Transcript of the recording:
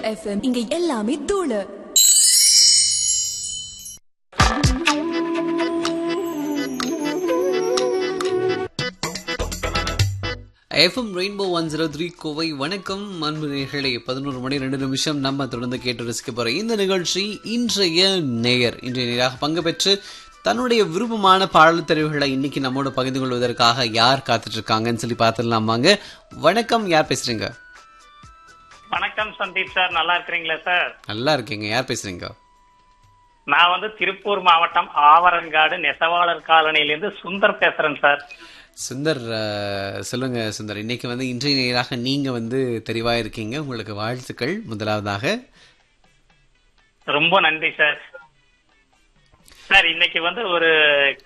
FM இங்க எல்லாமே தூளு FM Rainbow one zero three Kovai வணக்கம் அன்பு நேர்களே பதினோரு மணி ரெண்டு நிமிஷம் நம்ம தொடர்ந்து கேட்டு ரசிக்க போற இந்த நிகழ்ச்சி இன்றைய நேயர் இன்றைய நேராக பங்கு பெற்று தன்னுடைய விருப்பமான பாடல் தெரிவுகளை இன்னைக்கு நம்மோட பகிர்ந்து கொள்வதற்காக யார் காத்துட்டு இருக்காங்கன்னு சொல்லி பார்த்துடலாம் வாங்க வணக்கம் யார் பேசுறீங்க வணக்கம் சந்தீப் சார் நல்லா இருக்கிறீங்களா சார் நல்லா இருக்கீங்க யார் பேசுறீங்க நான் வந்து திருப்பூர் மாவட்டம் ஆவரங்காடு நெசவாளர் காலனியிலிருந்து சுந்தர் பேசுறேன் சார் சுந்தர் அஹ், சொல்லுங்க சுந்தர் இன்னைக்கு வந்து இன்றைய நேராக நீங்க வந்து தெரிவா இருக்கீங்க உங்களுக்கு வாழ்த்துக்கள் முதலாவதாக ரொம்ப நன்றி சார் சார் இன்னைக்கு வந்து ஒரு